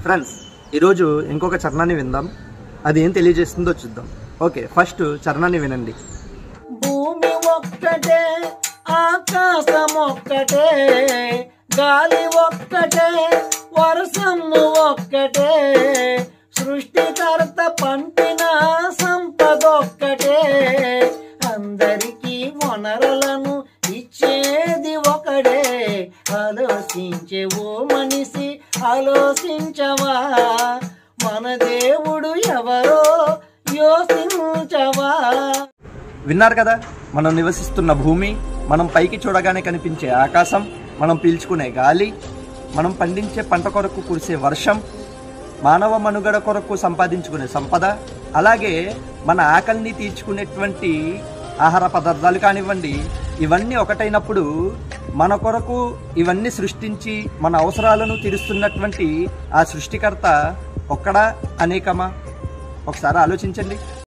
friends ఈరోజు ఇంకొక చరణాన్ని విందాం అది ఏం తెలియజేస్తుందో చూద్దాం ఓకే ఫస్ట్ చరణాన్ని వినండి భూమి ఒక్కటే ఆకాశం ఒక్కటే గాలి ఒక్కటే వర్షము ఒక్కటే సృష్టికర్త పంపిన సంపద ఒక్కటే అందరికీ వనరులను ఇచ్చేది ఒకడే ఆలోచించే ఓ మనిషి ఆలోచించవా మన దేవుడు ఎవరో యోచించవా విన్నారు కదా మనం నివసిస్తున్న భూమి మనం పైకి చూడగానే కనిపించే ఆకాశం మనం పీల్చుకునే గాలి మనం పండించే పంట కొరకు కురిసే వర్షం మానవ మనుగడ కొరకు సంపాదించుకునే సంపద అలాగే మన ఆకలిని తీర్చుకునేటువంటి ఆహార పదార్థాలు కానివ్వండి ఇవన్నీ ఒకటైనప్పుడు మన కొరకు ఇవన్నీ సృష్టించి మన అవసరాలను తీరుస్తున్నటువంటి ఆ సృష్టికర్త ఒక్కడా అనేకమా ఒకసారి ఆలోచించండి